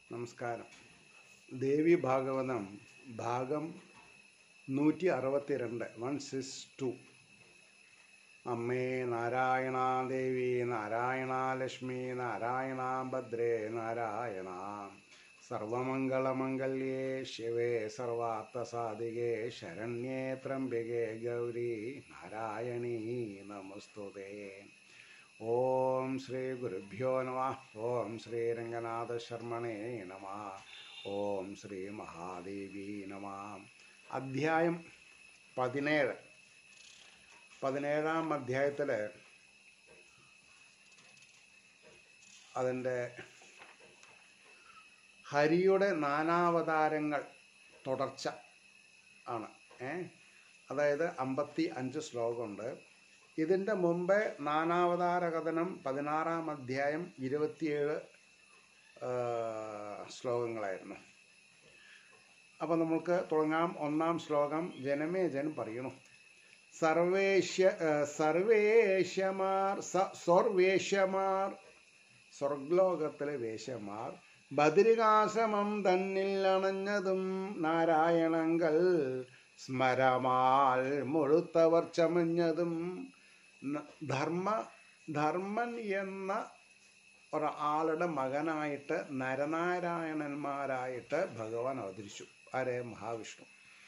നമസ്കാരം ദേവി ഭാഗവതം ഭാഗം നൂറ്റി അറുപത്തിരണ്ട് വൺ സിക്സ് ടു അമ്മേ നാരായണ ദേവി നാരായണ ലക്ഷ്മി നാരായണ ഭദ്രേ നാരായണ സർവമംഗളമംഗല്യേ ശിവേ സർവാർത്ഥസാധികേ ശരണ്യേ ത്രംബികേ ഗൗരി നാരായണീ നമസ്തുതേ ഓം ശ്രീ ഗുരുഭ്യോ നമ ഓം ശ്രീ രംഗനാഥ ശർമ്മണേ നമ ഓം ശ്രീ മഹാദേവി നമ അധ്യായം പതിനേഴ് പതിനേഴാം അധ്യായത്തിൽ അതിൻ്റെ ഹരിയുടെ നാനാവതാരങ്ങൾ തുടർച്ച ആണ് ഏ അതായത് അമ്പത്തി അഞ്ച് ശ്ലോകമുണ്ട് ഇതിൻ്റെ മുമ്പേ നാനാവതാര കഥനം പതിനാറാം അധ്യായം ഇരുപത്തിയേഴ് ആ, ശ്ലോകങ്ങളായിരുന്നു അപ്പോൾ നമുക്ക് തുടങ്ങാം ഒന്നാം ശ്ലോകം ജനമേജൻ പറയണു സർവേശ്യ ആ, സർവേശ്യമാർ സ- സ്വർവേശ്യമാർ സ്വർഗ്ലോകത്തിലെ വേശ്യമാർ ബദരികാശ്രമം തന്നിൽ അണഞ്ഞതും നാരായണങ്കൽ സ്മരമാൽ മുഴുത്തവർ ചമഞ്ഞതും ന- ധർമ്മ ധർമ്മൻ എന്ന ഒരാളുടെ മകനായിട്ട് നരനാരായണന്മാരായിട്ട് ഭഗവാൻ അവതരിച്ചു ആരെ മഹാവിഷ്ണു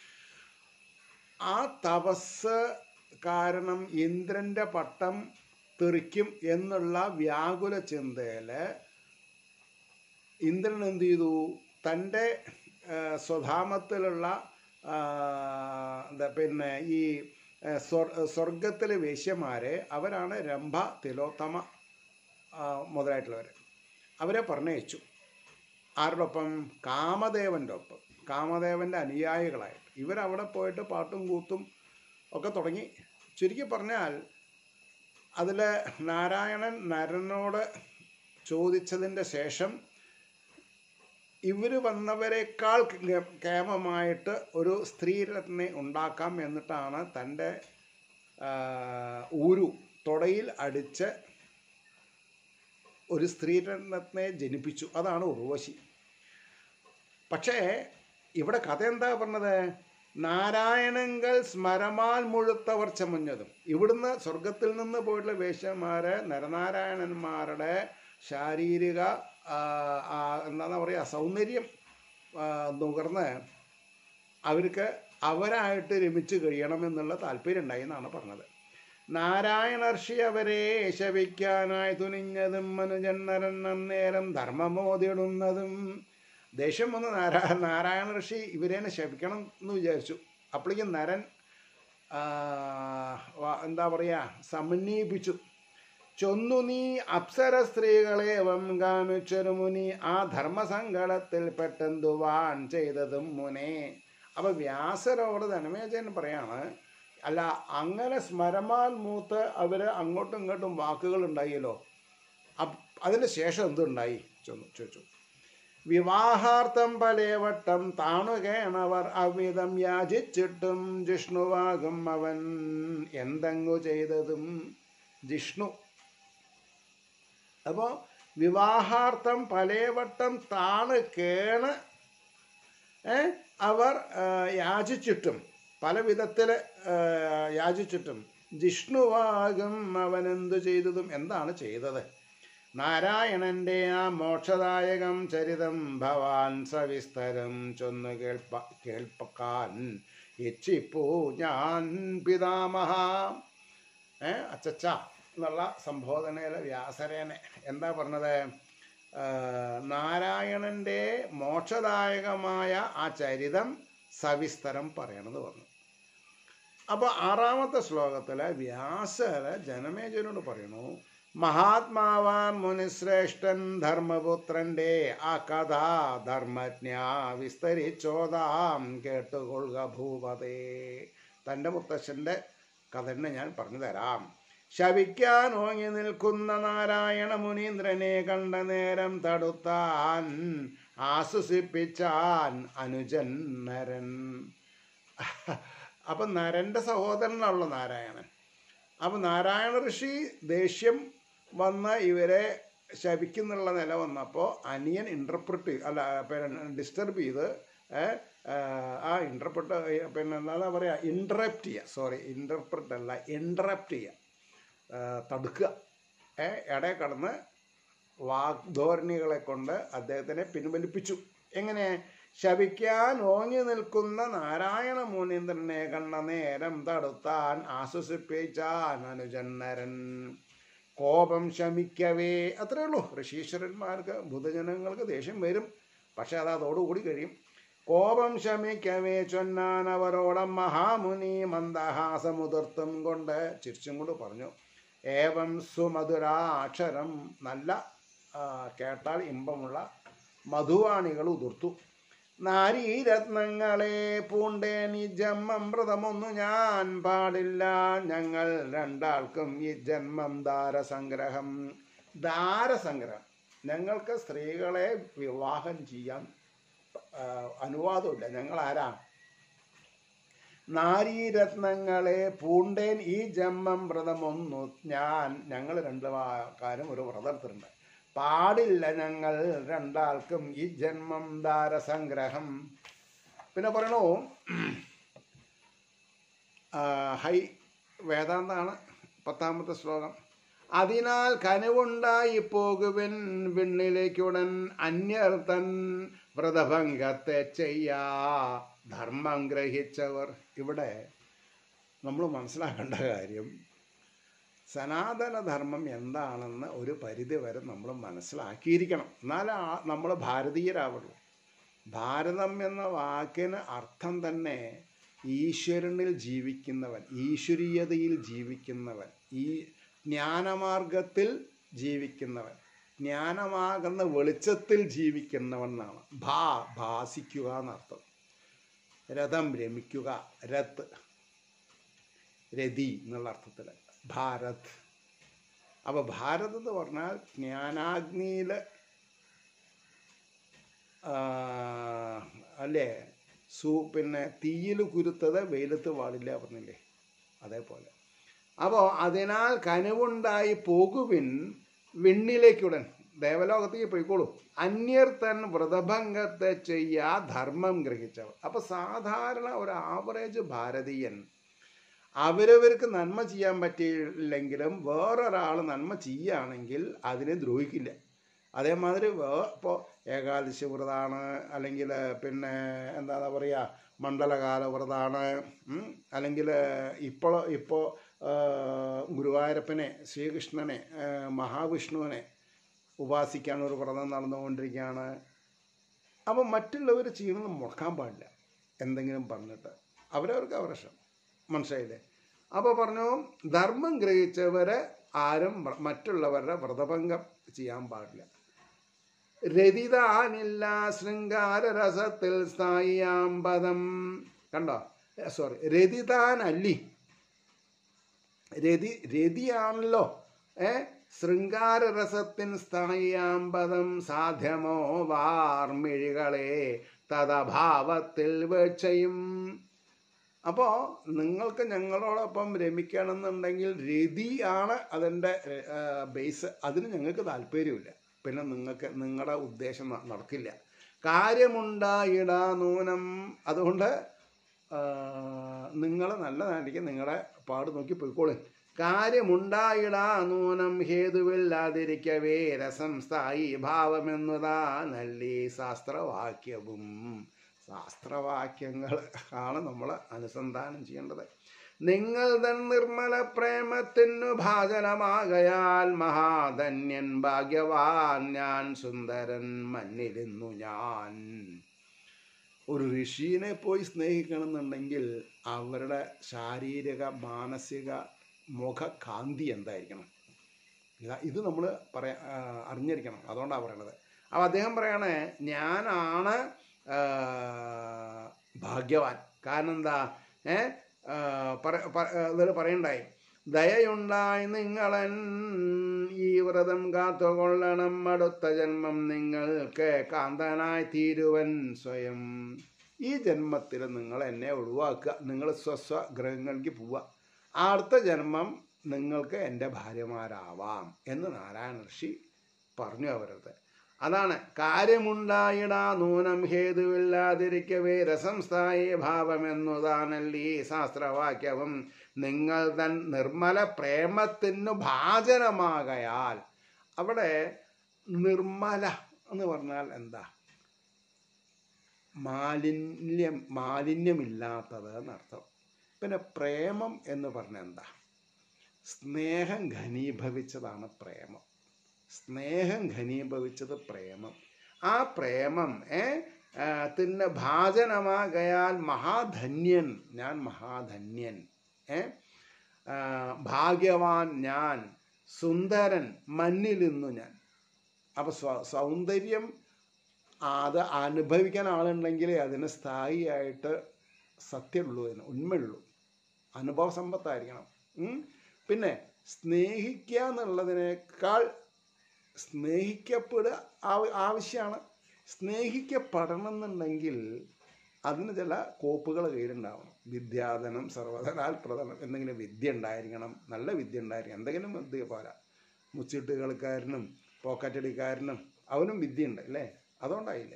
ആ തപസ് കാരണം ഇന്ദ്രന്റെ പട്ടം തെറിക്കും എന്നുള്ള വ്യാകുല ചിന്തയിൽ ഇന്ദ്രൻ എന്ത് ചെയ്തു തൻ്റെ ആ, സ്വധാമത്തിലുള്ള ആ, എന്താ പിന്നെ ഈ ആ, സ്വർ- സ്വർഗത്തിലെ വേശ്യമാരെ അവരാണ് രംഭ തിലോത്തമ ആ, മുതലായിട്ടുള്ളവർ അവരെ പറഞ്ഞയച്ചു ആരുടെ ഒപ്പം കാമദേവൻ്റെ ഒപ്പം കാമദേവൻ്റെ അനുയായികളായിട്ട് ഇവരവിടെ പോയിട്ട് പാട്ടും കൂത്തും ഒക്കെ തുടങ്ങി ചുരുക്കി പറഞ്ഞാൽ അതിൽ നാരായണൻ നരനോട് ചോദിച്ചതിൻ്റെ ശേഷം ഇവർ വന്നവരെക്കാൾ കേ- കേമമായിട്ട് ഒരു സ്ത്രീരത്നെ ഉണ്ടാക്കാം എന്നിട്ടാണ് തൻ്റെ ആ, ഊരു തൊടയിൽ അടിച്ച് ഒരു സ്ത്രീരത്നത്തെ ജനിപ്പിച്ചു അതാണ് ഉർവശി പക്ഷേ ഇവിടെ കഥ എന്താ പറഞ്ഞത് നാരായണങ്കൽ സ്മരമാൽ മുഴുത്തവർ ചമഞ്ഞതും ഇവിടുന്ന് സ്വർഗത്തിൽ നിന്ന് പോയിട്ടുള്ള വേശ്യന്മാരെ നരനാരായണന്മാരുടെ ശാരീരിക ആ, ആ, എന്താ പറയുക സൗന്ദര്യം ആ, നുകർന്ന് അവർക്ക് അവരായിട്ട് രമിച്ച് കഴിയണമെന്നുള്ള താല്പര്യം ഉണ്ടായി എന്നാണ് പറഞ്ഞത് നാരായണർഷി അവരെ ശപിക്കാനായി തുനിഞ്ഞതും മനുജന്നരൻ അന്നേരം ധർമ്മമോതിടുന്നതും ദേഷ്യം വന്ന് നാരാ നാരായണ ഋഷി ഇവരേനെ ശപിക്കണം എന്ന് വിചാരിച്ചു അപ്പോഴേക്കും നരൻ ആ, വ- എന്താ പറയുക സമന്വയിപ്പിച്ചു ചൊന്നു നീ അപ്സര സ്ത്രീകളെ വം കാമിച്ചൊരു മുനി ആ ധർമ്മസങ്കടത്തിൽ പെട്ടെന്തുവാൻ ചെയ്തതും മുനെ അപ്പൊ വ്യാസരോട് ധനമേജൻ പറയാണ് അല്ല അങ്ങനെ സ്മരമാൽ മൂത്ത് അവര് അങ്ങോട്ടും ഇങ്ങോട്ടും വാക്കുകൾ ഉണ്ടായില്ലോ അപ് അതിന് ശേഷം എന്തുണ്ടായി ചൊന്നു ചോദിച്ചു വിവാഹാർത്ഥം പലവട്ടം താണുകേണവർ അവിധം യാചിച്ചിട്ടും ജിഷ്ണുവാകും അവൻ എന്തെങ്ങു ചെയ്തതും ജിഷ്ണു അപ്പോൾ വിവാഹാർത്ഥം പലവട്ടം താണ് കേണ് ഏ, അവർ ആ, യാചിച്ചിട്ടും പല വിധത്തിൽ യാചിച്ചിട്ടും ജിഷ്ണുവാകും അവൻ എന്തു ചെയ്തതും എന്താണ് ചെയ്തത് നാരായണന്റെ ആ മോക്ഷദായകം ചരിതം ഭവാൻ സവിസ്തരം ചൊന്നു കേൾപ്പ കേൾപ്പക്കാൻ ഇച്ഛിപ്പൂ ഞാൻ പിതാമഹ ഏ അച്ചച്ച എന്നുള്ള സംബോധനയിലെ വ്യാസരേനെ എന്താ പറഞ്ഞത് ആ, നാരായണന്റെ മോക്ഷദായകമായ ആ ചരിതം സവിസ്തരം പറയണമെന്ന് പറഞ്ഞു അപ്പോൾ ആറാമത്തെ ശ്ലോകത്തിൽ വ്യാസര് ജനമേജനോട് പറയണു മഹാത്മാവാൻ മുനിശ്രേഷ്ഠൻ ധർമ്മപുത്രന്റെ ആ കഥ ധർമ്മജ്ഞ വിസ്തരിച്ചോതാം കേട്ടുകൊള്ളുക ഭൂപതേ തൻ്റെ മുത്തശ്ശൻ്റെ കഥ തന്നെ ഞാൻ പറഞ്ഞു തരാം ശവിക്കാൻ ഓങ്ങി നിൽക്കുന്ന നാരായണ മുനീന്ദ്രനെ കണ്ട നേരം തടുത്താൻ ആശ്വസിപ്പിച്ചാൻ അനുജൻ നരൻ അപ്പൊ നരന്റെ സഹോദരനാണല്ലോ നാരായണൻ അപ്പൊ നാരായണ ഋഷി ദേഷ്യം വന്ന് ഇവരെ ശപിക്കുന്നുള്ള നില വന്നപ്പോൾ അനിയൻ ഇൻ്റർപ്രറ്റ് അല്ല പിന്നെ ഡിസ്റ്റർബ് ചെയ്ത് ഏ, ആ, ആ ഇൻ്റർപ്രട്ട് പിന്നെ എന്താ പറയുക ഇൻറ്ററപ്റ്റ് ചെയ്യുക സോറി ഇൻ്റർപ്രറ്റ് അല്ല ഇൻറ്ററപ്റ്റ് ചെയ്യുക ആ, തടുക്കുക ഏ ഇടയിൽ കടന്ന് വാഗ്ധോരണികളെ കൊണ്ട് അദ്ദേഹത്തിനെ പിൻവലിപ്പിച്ചു എങ്ങനെ ശപിക്കാൻ ഓങ്ങി നിൽക്കുന്ന നാരായണ മുനീന്ദ്രനെ കണ്ട നേരം തടുത്താൻ ആശ്വസിപ്പിച്ചാൻ അനുജന്നരൻ കോപം ശമിക്കവേ അത്രേ ഉള്ളൂ ഋഷീശ്വരന്മാർക്ക് ബുധജനങ്ങൾക്ക് ദേഷ്യം വരും പക്ഷെ അത് അതോടുകൂടി കഴിയും കോപം ശമിക്കവേ ചൊന്നാൻ അവരോടം മഹാമുനി മന്ദഹാസമുതിർത്തും കൊണ്ട് ചിരിച്ചും കൊണ്ട് പറഞ്ഞു ഏവം സുമധുരാക്ഷരം നല്ല ആ, കേട്ടാൽ ഇമ്പമുള്ള മധുവാണികൾ ഉതിർത്തു നാരീരത്നങ്ങളെ പൂണ്ടേ ഈ ജന്മം വ്രതമൊന്നു ഞാൻ പാടില്ല ഞങ്ങൾ രണ്ടാൾക്കും ഈ ജന്മം ദാരസംഗ്രഹം ദാരസംഗ്രഹം ഞങ്ങൾക്ക് സ്ത്രീകളെ വിവാഹം ചെയ്യാൻ ആ, അനുവാദമില്ല ഞങ്ങൾ ആരാ നാരീരത്നങ്ങളെ പൂണ്ടേൻ ഈ ജന്മം വ്രതമൊന്നു ഞാൻ ഞങ്ങൾ രണ്ടുകാരും ഒരു വ്രതം എടുത്തിട്ടുണ്ട് പാടില്ല ഞങ്ങൾ രണ്ടാൾക്കും ഈ ജന്മം ദാരസംഗ്രഹം പിന്നെ പറയണു ആ, ഹൈ വേദാന്താണ് പത്താമത്തെ ശ്ലോകം അതിനാൽ കനിവുണ്ടായി പോകുവിൻ വിണ്ണിലേക്കുടൻ അന്യർത്തൻ വ്രതഭംഗത്തെ ചെയ്യാ ധർമ്മം ഗ്രഹിച്ചവർ ഇവിടെ നമ്മൾ മനസ്സിലാക്കേണ്ട കാര്യം സനാതനധർമ്മം എന്താണെന്ന് ഒരു പരിധി വരെ നമ്മൾ മനസ്സിലാക്കിയിരിക്കണം എന്നാലേ ആ- നമ്മൾ ഭാരതീയരാവുള്ളൂ ഭാരതം എന്ന വാക്കിന് അർത്ഥം തന്നെ ഈശ്വരനിൽ ജീവിക്കുന്നവൻ ഈശ്വരീയതയിൽ ജീവിക്കുന്നവൻ ഈ ജ്ഞാനമാർഗത്തിൽ ജീവിക്കുന്നവൻ ജ്ഞാനമാകുന്ന വെളിച്ചത്തിൽ ജീവിക്കുന്നവൻ എന്നാണ് ഭാ ഭാസിക്കുക എന്നർത്ഥം രഥം രമിക്കുക രത്ത് രതി എന്നുള്ള അർത്ഥത്തിൽ ഭാരത് അപ്പോൾ ഭാരത് എന്ന് പറഞ്ഞാൽ ജ്ഞാനാഗ്നിയിൽ അല്ലേ സു പിന്നെ തീയിൽ കുരുത്തത് വെയിലത്ത് പാടില്ല പറഞ്ഞില്ലേ അതേപോലെ അപ്പോൾ അതിനാൽ കനിവുണ്ടായി പോകുവിൻ വിണ്ണിലേക്കുടൻ ദേവലോകത്തേക്ക് പോയിക്കോളൂ അന്യർ തൻ വ്രതഭംഗത്തെ ചെയ്യാ ധർമ്മം ഗ്രഹിച്ചവർ അപ്പോൾ സാധാരണ ഒരു ആവറേജ് ഭാരതീയൻ അവരവർക്ക് നന്മ ചെയ്യാൻ പറ്റിയില്ലെങ്കിലും വേറൊരാൾ നന്മ ചെയ്യുകയാണെങ്കിൽ അതിനെ ദ്രോഹിക്കില്ല അതേമാതിരി വേ ഇപ്പോൾ ഏകാദശി വ്രതമാണ് അല്ലെങ്കിൽ പിന്നെ എന്താ പറയുക മണ്ഡലകാല വ്രതമാണ് ഉം, അല്ലെങ്കിൽ ഇപ്പോൾ ഇപ്പോൾ ഗുരുവായൂരപ്പനെ ശ്രീകൃഷ്ണനെ ആ, മഹാവിഷ്ണുവിനെ ഉപാസിക്കാൻ ഒരു വ്രതം നടന്നുകൊണ്ടിരിക്കുകയാണ് അപ്പം മറ്റുള്ളവർ ചെയ്യണമെന്ന് മുടക്കാൻ പാടില്ല എന്തെങ്കിലും പറഞ്ഞിട്ട് അവരവർക്ക് അവരഷ്ടം മനസ്സിലായില്ലേ അപ്പോൾ പറഞ്ഞു ധർമ്മം ഗ്രഹിച്ചവരെ ആരും വ്ര- മറ്റുള്ളവരുടെ വ്രതഭംഗം ചെയ്യാൻ പാടില്ല രതിതാനില്ല ശൃംഗാര രസത്തിൽ സ്ഥായിയാം പദം കണ്ടോ സോറി രതിതാനല്ലി രതി രതിയാണല്ലോ ഏ ശൃംഗാര രസത്തിൻ സ്ഥായിയാം പദം സാധ്യമോ വാർമിഴികളെ തഥഭാവത്തിൽ വീഴ്ചയും അപ്പോൾ നിങ്ങൾക്ക് ഞങ്ങളോടൊപ്പം രമിക്കണമെന്നുണ്ടെങ്കിൽ രതിയാണ് അതിൻ്റെ ബേസ് അതിന് ഞങ്ങൾക്ക് താല്പര്യമില്ല പിന്നെ നിങ്ങൾക്ക് നിങ്ങളുടെ ഉദ്ദേശം ന- നടക്കില്ല കാര്യമുണ്ടായിടാ നൂനം അതുകൊണ്ട് നിങ്ങൾ നല്ലതായിരിക്കും നിങ്ങളുടെ പാട് നോക്കി പോയിക്കോളൂ കാര്യമുണ്ടായിടാ നൂനം ഹേതുവില്ലാതിരിക്കവേ രസം സ്ഥായി ഭാവമെന്നുതാ നല്ലി ശാസ്ത്രവാക്യവും ശാസ്ത്രവാക്യങ്ങൾ ആണ് നമ്മൾ അനുസന്ധാനം ചെയ്യേണ്ടത് നിങ്ങൾ തൻ നിർമ്മല പ്രേമത്തിനു ഭാജനമാകയാൽ മഹാധന്യൻ ഭാഗ്യവാൻ ഞാൻ സുന്ദരൻ മണ്ണിരുന്നു ഞാൻ ഒരു ഋഷീനെ പോയി സ്നേഹിക്കണമെന്നുണ്ടെങ്കിൽ അവരുടെ ശാരീരിക മാനസിക മുഖകാന്തി എന്തായിരിക്കണം ഇതാ ഇത് നമ്മൾ പറയാ ആ, അറിഞ്ഞിരിക്കണം അതുകൊണ്ടാണ് പറയണത് അപ്പോൾ അദ്ദേഹം പറയണേ ഞാനാണ് ആ, ഭാഗ്യവാൻ കാരണം എന്താ ഏ ആ, പറ- പ- ഇതിൽ പറയണ്ടായി ദയയുണ്ടായി നിങ്ങളൻ ഈ വ്രതം കാത്തുകൊള്ളണം അടുത്ത ജന്മം നിങ്ങൾക്ക് കാന്തനായി തീരുവൻ സ്വയം ഈ ജന്മത്തിൽ നിങ്ങൾ എന്നെ ഒഴിവാക്കുക നിങ്ങൾ സ്വസ്വ ഗ്രഹങ്ങളിലേക്ക് പോവുക അടുത്ത ജന്മം നിങ്ങൾക്ക് എൻ്റെ ഭാര്യമാരാവാം എന്ന് നാരായണ ഋഷി പറഞ്ഞു അവരത് അതാണ് കാര്യമുണ്ടായിടാ നൂനം ഹേതുവില്ലാതിരിക്കവേ രസംസ്ഥായി ഭാവമെന്നുതാനല്ലീ ശാസ്ത്രവാക്യവും നിങ്ങൾ തൻ നിർമ്മല പ്രേമത്തിനു ഭാജനമാകയാൽ അവിടെ നിർമ്മല എന്ന് പറഞ്ഞാൽ എന്താ മാലിന്യം മാലിന്യമില്ലാത്തത് എന്നർത്ഥം പിന്നെ പ്രേമം എന്ന് പറഞ്ഞാൽ എന്താ സ്നേഹം ഘനീഭവിച്ചതാണ് പ്രേമം സ്നേഹം ഘനീഭവിച്ചത് പ്രേമം ആ പ്രേമം ഏ ആ, ത്തിന് ഭാജനമാകയാൽ മഹാധന്യൻ ഞാൻ മഹാധന്യൻ ഏ ആ, ഭാഗ്യവാൻ ഞാൻ സുന്ദരൻ മണ്ണിൽ നിന്നു ഞാൻ അപ്പൊ സ്വ- സൗന്ദര്യം അത് അനുഭവിക്കാൻ ആളുണ്ടെങ്കിൽ അതിന് സ്ഥായിയായിട്ട് സത്യമുള്ളൂ എന്ന് ഉണ്മയുള്ളൂ അനുഭവ സമ്പത്തായിരിക്കണം ഉം. പിന്നെ സ്നേഹിക്കുക എന്നുള്ളതിനേക്കാൾ സ്നേഹിക്കപ്പെടുക ആവ- ആവശ്യമാണ് സ്നേഹിക്കപ്പെടണം എന്നുണ്ടെങ്കിൽ അതിന് ചില കോപ്പുകൾ കയ്യിലുണ്ടാവണം വിദ്യാധനം സർവധനാൽ പ്രധാനം എന്തെങ്കിലും വിദ്യ ഉണ്ടായിരിക്കണം നല്ല വിദ്യ ഉണ്ടായിരിക്കണം എന്തെങ്കിലും വിദ്യ പോരാ മുച്ചിട്ട് കളിക്കാരനും പോക്കറ്റടിക്കാരനും അവനും വിദ്യയുണ്ട് അല്ലേ അതുകൊണ്ടായില്ല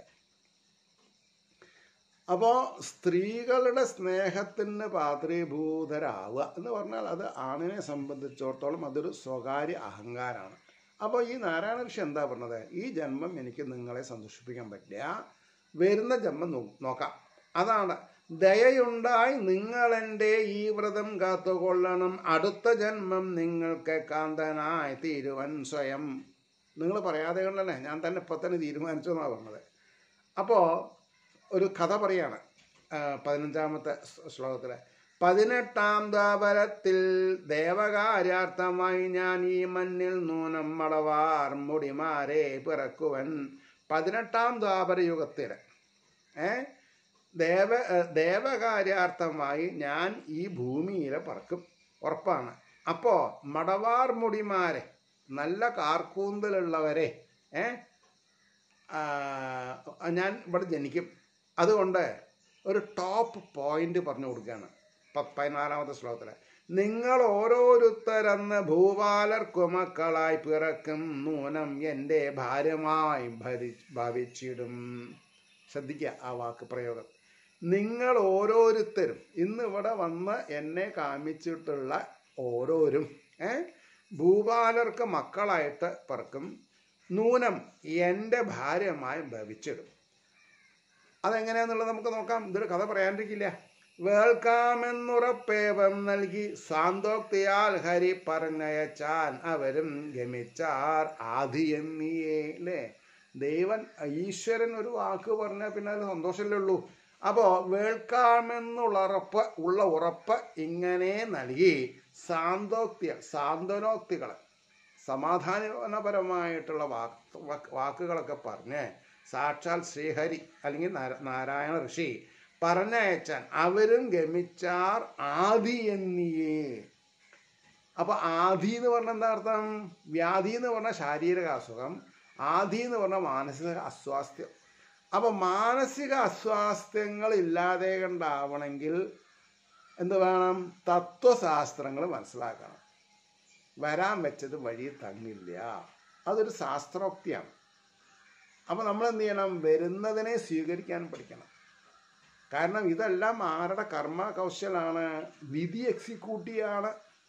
അപ്പോൾ സ്ത്രീകളുടെ സ്നേഹത്തിന് പാത്രീഭൂതരാവുക എന്ന് പറഞ്ഞാൽ അത് ആണിനെ സംബന്ധിച്ചിടത്തോളം അതൊരു സ്വകാര്യ അഹങ്കാരമാണ് അപ്പോൾ ഈ നാരായണ ഋഷി എന്താ പറഞ്ഞത് ഈ ജന്മം എനിക്ക് നിങ്ങളെ സന്തോഷിപ്പിക്കാൻ പറ്റില്ല വരുന്ന ജന്മം നോ- നോക്കാം അതാണ് ദയയുണ്ടായി നിങ്ങളെൻ്റെ ഈ വ്രതം കാത്തുകൊള്ളണം അടുത്ത ജന്മം നിങ്ങൾക്ക് കാന്തനായി തീരുവൻ സ്വയം നിങ്ങൾ പറയാതെ കൊണ്ടല്ലേ ഞാൻ തന്നെ ഇപ്പം തന്നെ തീരുമാനിച്ചു എന്നാണ് പറഞ്ഞത് അപ്പോൾ ഒരു കഥ പറയാണ് ആ, പതിനഞ്ചാമത്തെ ശ്ലോകത്തിൽ പതിനെട്ടാം ദ്വാപരത്തിൽ ദേവകാര്യാർത്ഥമായി ഞാൻ ഈ മണ്ണിൽ നൂനം മടവാർ മുടിമാരെ പിറക്കുവൻ പതിനെട്ടാം ദ്വാപര യുഗത്തിൽ ഏ ദേവ ഏ, ദേവകാര്യാർത്ഥമായി ഞാൻ ഈ ഭൂമിയിൽ പറക്കും ഉറപ്പാണ് അപ്പോൾ മടവാർ മുടിമാരെ നല്ല കാർക്കൂന്തലുള്ളവരെ ഏ ആ, ഞാൻ ഇവിടെ ജനിക്കും അതുകൊണ്ട് ഒരു ടോപ്പ് പോയിന്റ് പറഞ്ഞു കൊടുക്കുകയാണ് പ- പതിനാലാമത്തെ ശ്ലോകത്തിൽ നിങ്ങൾ ഓരോരുത്തരെന്ന് ഭൂപാലർക്കു മക്കളായി പിറക്കും നൂനം എൻ്റെ ഭാര്യമായി ഭരി ഭാവിച്ചിടും ശ്രദ്ധിക്കുക ആ വാക്ക് പ്രയോഗം നിങ്ങൾ ഓരോരുത്തരും ഇന്ന് ഇവിടെ വന്ന് എന്നെ കാമിച്ചിട്ടുള്ള ഓരോരും ഏ ഭൂപാലർക്ക് മക്കളായിട്ട് പിറക്കും നൂനം എൻ്റെ ഭാര്യമായി ഭവിച്ചിടും അതെങ്ങനെയാന്നുള്ളത് നമുക്ക് നോക്കാം ഇതൊരു കഥ പറയാണ്ടിരിക്കില്ല വേൾക്കാമെന്നുറപ്പേവം നൽകി സാന്തോക്തിയാൽ ഹരി പറഞ്ഞയച്ചാൻ അവരും ഗമിച്ചാർ ആദി എന്നീയേ അല്ലേ ദൈവൻ ഈശ്വരൻ ഒരു വാക്ക് പറഞ്ഞാൽ പിന്നെ അതിൽ സന്തോഷമല്ലേ ഉള്ളൂ അപ്പോൾ വേൾക്കാമെന്നുള്ള ഉറപ്പ് ഉള്ള ഉറപ്പ് ഇങ്ങനെ നൽകി സാന്തോക്തികൾ സാന്ത്വനോക്തികൾ സമാധാനപരമായിട്ടുള്ള വാക്ക് വാക്ക് വാക്കുകളൊക്കെ പറഞ്ഞ് സാക്ഷാൽ ശ്രീഹരി അല്ലെങ്കിൽ നാര- നാരായണ ഋഷി പറഞ്ഞയച്ചാൻ അവരും ഗമിച്ചാർ ആദി എന്നിയേ അപ്പൊ ആദി എന്ന് പറഞ്ഞ എന്താ അർത്ഥം വ്യാധി എന്ന് പറഞ്ഞാൽ ശാരീരിക അസുഖം ആദി എന്ന് പറഞ്ഞാൽ മാനസിക അസ്വാസ്ഥ്യം അപ്പൊ മാനസിക അസ്വാസ്ഥ്യങ്ങൾ ഇല്ലാതെ കണ്ടാവണമെങ്കിൽ എന്ത് വേണം തത്വശാസ്ത്രങ്ങൾ മനസ്സിലാക്കണം വരാൻ വെച്ചത് വഴി തങ്ങില്ല അതൊരു ശാസ്ത്രോക്തിയാണ് അപ്പൊ നമ്മൾ എന്ത് ചെയ്യണം വരുന്നതിനെ സ്വീകരിക്കാൻ പഠിക്കണം കാരണം ഇതെല്ലാം ആരുടെ കർമ്മ കൗശലാണ് വിധി എക്സിക്യൂട്ടീവാണ്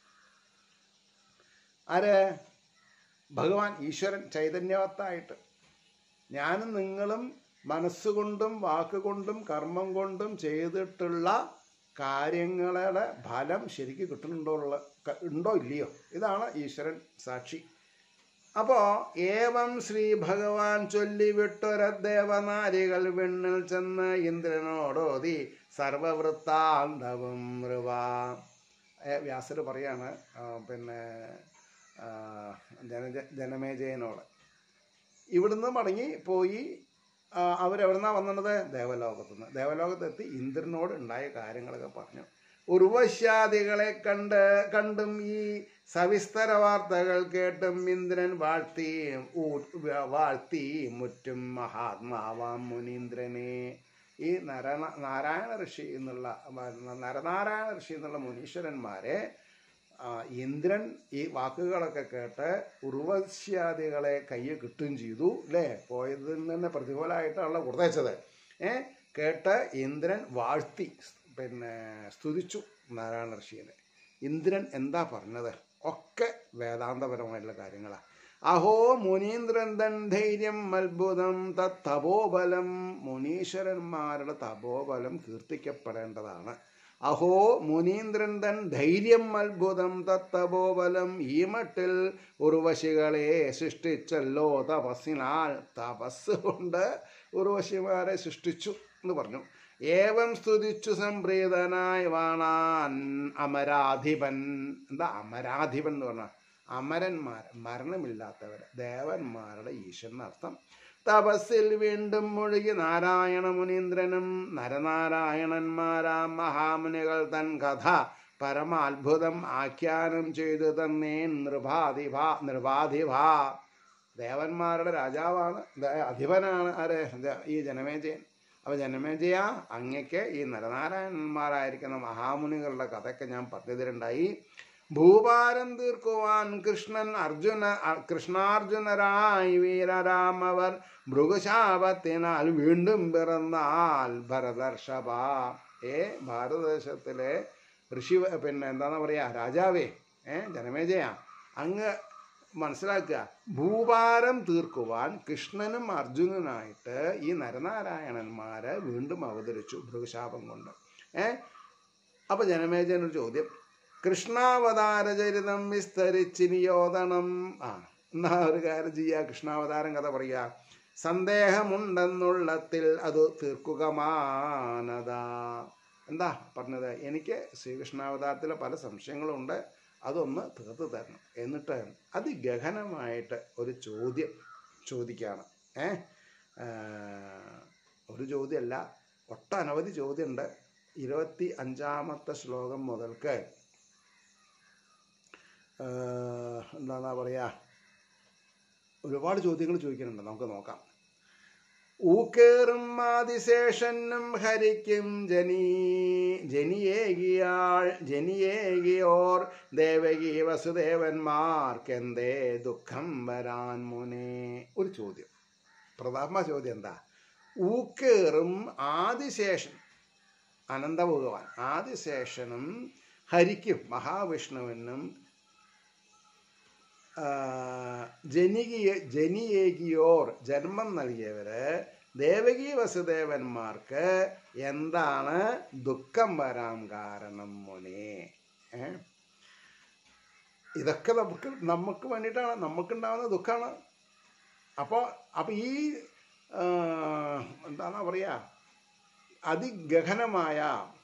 ആര് ഭഗവാൻ ഈശ്വരൻ ചൈതന്യവത്തായിട്ട് ഞാനും നിങ്ങളും മനസ്സുകൊണ്ടും വാക്കുകൊണ്ടും കർമ്മം കൊണ്ടും ചെയ്തിട്ടുള്ള കാര്യങ്ങളുടെ ഫലം ശരിക്ക് കിട്ടുന്നുണ്ടോ ഉള്ള ക- ഉണ്ടോ ഇല്ലയോ ഇതാണ് ഈശ്വരൻ സാക്ഷി അപ്പോ ഏവം ശ്രീ ഭഗവാൻ ചൊല്ലിവിട്ടൊര ദേവനാരികൾ വെണ്ണിൽ ചെന്ന് ഇന്ദ്രനോടോതി സർവവൃത്താന്തവും മൃവാ വ്യാസർ പറയാണ് ആ, പിന്നെ ആ, ജനജ ജനമേജയനോട് ഇവിടുന്ന് മടങ്ങി പോയി ആ, അവരെവിടുന്നാ വന്നത് ദേവലോകത്തുനിന്ന് ദേവലോകത്തെത്തി ഇന്ദ്രനോട് ഉണ്ടായ കാര്യങ്ങളൊക്കെ പറഞ്ഞു ഉർവശാദികളെ കണ്ട് കണ്ടും ഈ സവിസ്തര വാർത്തകൾ കേട്ടും ഇന്ദ്രൻ വാഴ്ത്തി ഊ- വാഴ്ത്തി മുറ്റും മഹാത്മാവാം മുനീന്ദ്രനെ ഈ നരന നാരായണ ഋഷി എന്നുള്ള നരനാരായണ ഋഷി എന്നുള്ള മുനീശ്വരന്മാരെ ആ, ഇന്ദ്രൻ ഈ വാക്കുകളൊക്കെ കേട്ട് ഉർവശ്യാദികളെ കയ്യിൽ കിട്ടുകയും ചെയ്തു അല്ലേ പോയതിൽ തന്നെ പ്രതിഫലമായിട്ടാണല്ലോ കൊടുത്തയച്ചത് ഏ കേട്ട് ഇന്ദ്രൻ വാഴ്ത്തി പിന്നെ സ്തുതിച്ചു നാരായണ ഋഷിയെ ഇന്ദ്രൻ എന്താ പറഞ്ഞത് ഒക്കെ വേദാന്തപരമായിട്ടുള്ള കാര്യങ്ങളാണ് അഹോ മുനീന്ദ്രൻ തൻ ധൈര്യം അത്ഭുതം തപോബലം മുനീശ്വരന്മാരുടെ തപോബലം കീർത്തിക്കപ്പെടേണ്ടതാണ് അഹോ മുനീന്ദ്രൻ തൻ ധൈര്യം അത്ഭുതം തത്തപോബലം ഈ മട്ടിൽ ഉർവശികളെ സൃഷ്ടിച്ചല്ലോ തപസ്സിനാൽ തപസ് കൊണ്ട് ഉർവശിമാരെ സൃഷ്ടിച്ചു എന്ന് പറഞ്ഞു ഏവം സ്തുതിച്ചു സംപ്രീതനായി വാണാൻ അമരാധിപൻ എന്താ അമരാധിപൻ എന്ന് പറഞ്ഞാൽ അമരന്മാർ മരണമില്ലാത്തവർ ദേവന്മാരുടെ ഈശ്വരൻ അർത്ഥം തപസ്സിൽ വീണ്ടും മുഴുകി നാരായണ മുനീന്ദ്രനും നരനാരായണന്മാരാം മഹാമുനികൾ തൻ കഥ പരമാത്ഭുതം ആഖ്യാനം ചെയ്തു തന്നെ നൃപാധിഭ നൃപാധിഭ ദേവന്മാരുടെ രാജാവാണ് ദേ- അധിപനാണ് ആര് ദ- ഈ ജനമേജയൻ അപ്പോൾ ജനമേജയ അങ്ങക്ക് ഈ നരനാരായണന്മാരായിരിക്കുന്ന മഹാമുനികളുടെ കഥയൊക്കെ ഞാൻ പറഞ്ഞു തരുണ്ടായി ഭൂഭാരം തീർക്കുവാൻ കൃഷ്ണൻ അർജുന അ- കൃഷ്ണാർജുനരായി വീരരാമവർ മൃഗശാപത്തിനാൽ വീണ്ടും പിറന്നാൽ ഭരതർഷഭ ഏ ഭാരതദേശത്തിലെ ഋഷി പിന്നെ എന്താണെന്ന് പറയാ രാജാവേ ഏ ജനമേജയ അങ്ങ് മനസ്സിലാക്കുക ഭൂഭാരം തീർക്കുവാൻ കൃഷ്ണനും അർജുനനായിട്ട് ഈ നരനാരായണന്മാരെ വീണ്ടും അവതരിച്ചു ഭൃഗശാപം കൊണ്ട് ഏ അപ്പൊ ജനമേജനൊരു ചോദ്യം കൃഷ്ണാവതാര ചരിതം വിസ്തരിച്ചിനിയോദനം ആ എന്നാ ഒരു കാര്യം ചെയ്യുക കൃഷ്ണാവതാരം കഥ പറയുക സന്ദേഹമുണ്ടെന്നുള്ളത്തിൽ അത് തീർക്കുക മാനത എന്താ പറഞ്ഞത് എനിക്ക് ശ്രീകൃഷ്ണാവതാരത്തിലെ പല സംശയങ്ങളുണ്ട് അതൊന്ന് തീർത്ത് തരണം എന്നിട്ട് അതിഗഹനമായിട്ട് ഒരു ചോദ്യം ചോദിക്കുകയാണ് ഏ ആ, ഒരു ചോദ്യമല്ല ഒട്ടനവധി ചോദ്യമുണ്ട് ഇരുപത്തി അഞ്ചാമത്തെ ശ്ലോകം മുതൽക്ക് ആ, എന്താന്നാ പറയുക ഒരുപാട് ചോദ്യങ്ങൾ ചോദിക്കുന്നുണ്ട് നമുക്ക് നോക്കാം ഊക്കേറും ആദിശേഷനും ഹരിക്കും ജനി ജനിയേകിയാൾ ജനിയേകിയോർ ദേവകി വസുദേവന്മാർക്കെന്തേ ദുഃഖം വരാൻ മുനേ ഒരു ചോദ്യം പ്രഥമ ചോദ്യം എന്താ ഊക്കേറും ആദിശേഷൻ അനന്തഭഗവാൻ ആദിശേഷനും ഹരിക്കും മഹാവിഷ്ണുവിനും ആ, ജനികിയ ജനിയേകിയോർ ജന്മം നൽകിയവര് ദേവകി വസുദേവന്മാർക്ക് എന്താണ് ദുഃഖം വരാൻ കാരണം മോനെ ഏ? ഇതൊക്കെ നമുക്ക് നമുക്ക് വേണ്ടിയിട്ടാണ് നമുക്കുണ്ടാവുന്ന ദുഃഖമാണ് അപ്പോൾ അപ്പോൾ ഈ ആ, എന്താണ് പറയുക അതിഗഹനമായ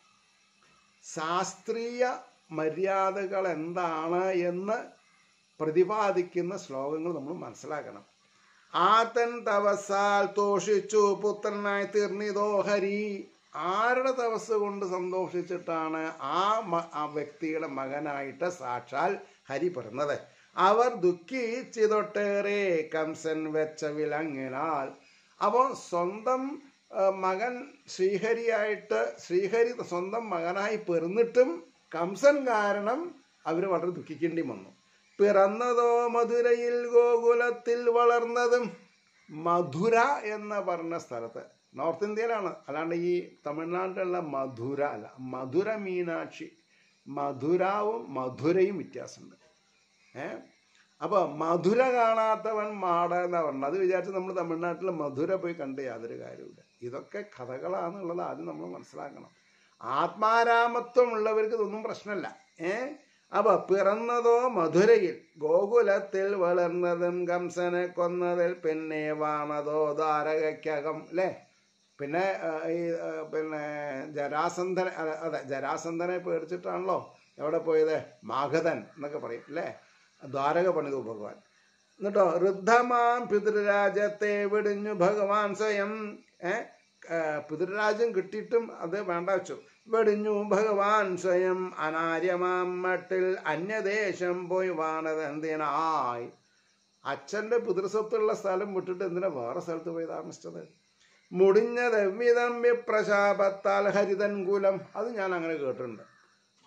ശാസ്ത്രീയ മര്യാദകൾ എന്താണ് എന്ന് പ്രതിപാദിക്കുന്ന ശ്ലോകങ്ങൾ നമ്മൾ മനസ്സിലാക്കണം ആതൻ തപസാൽ തോഷിച്ചു പുത്രനായി തീർന്നിതോ ഹരി ആരുടെ തപസ് കൊണ്ട് സന്തോഷിച്ചിട്ടാണ് ആ മ- ആ വ്യക്തിയുടെ മകനായിട്ട് സാക്ഷാൽ ഹരി പിറന്നത് അവർ ദുഃഖിച്ചിതൊട്ടേറെ കംസൻ വെച്ച വിലങ്ങിനാൽ അപ്പോൾ സ്വന്തം ആ, മകൻ ശ്രീഹരിയായിട്ട് ശ്രീഹരി സ്വന്തം മകനായി പിറന്നിട്ടും കംസൻ കാരണം അവർ വളരെ ദുഃഖിക്കേണ്ടി വന്നു പിറന്നതോ മധുരയിൽ ഗോകുലത്തിൽ വളർന്നതും മധുര എന്ന് പറഞ്ഞ സ്ഥലത്ത് നോർത്ത് ഇന്ത്യയിലാണ് അല്ലാണ്ട് ഈ തമിഴ്നാട്ടിലുള്ള മധുര അല്ല മധുര മീനാക്ഷി മധുരാവും മധുരയും വ്യത്യാസമുണ്ട് ഏ അപ്പോൾ മധുര കാണാത്തവൻ മാട എന്നാ പറഞ്ഞത് അത് വിചാരിച്ച് നമ്മൾ തമിഴ്നാട്ടിൽ മധുര പോയി കണ്ട് യാതൊരു കാര്യമില്ല ഇതൊക്കെ കഥകളാണെന്നുള്ളത് ആദ്യം നമ്മൾ മനസ്സിലാക്കണം ആത്മാരാമത്വം ഉള്ളവർക്ക് ഇതൊന്നും പ്രശ്നമല്ല ഏ അപ്പൊ പിറന്നതോ മധുരയിൽ ഗോകുലത്തിൽ വളർന്നതും കംസനെ കൊന്നതിൽ പിന്നെ വാണതോ ദ്വാരകയ്ക്കകം അല്ലേ പിന്നെ ആ, ഈ ആ, പിന്നെ ജരാസന്ധനെ അതെ, അതെ ജരാസന്ധനെ പേടിച്ചിട്ടാണല്ലോ എവിടെ പോയത് മാഗധൻ എന്നൊക്കെ പറയും അല്ലേ ദ്വാരക പണിതു ഭഗവാൻ എന്നിട്ടോ ഋദ്ധമാം പിതൃരാജ്യത്തെ വെടിഞ്ഞു ഭഗവാൻ സ്വയം ഏ ആ, പിതൃരാജ്യം കിട്ടിയിട്ടും അത് വേണ്ട വെച്ചു വെടിഞ്ഞു ഭഗവാൻ സ്വയം അനാര്യമാം മട്ടിൽ അന്യദേശം പോയി വാണതെന്തിനായി അച്ഛൻ്റെ പിതൃസ്വത്തുള്ള സ്ഥലം വിട്ടിട്ട് എന്തിനാ വേറെ സ്ഥലത്ത് പോയി താമസിച്ചത് മുടിഞ്ഞത് വിധം വിപ്രശാപത്താൽ ഹരിതൻ കുലം അത് ഞാൻ അങ്ങനെ കേട്ടിട്ടുണ്ട്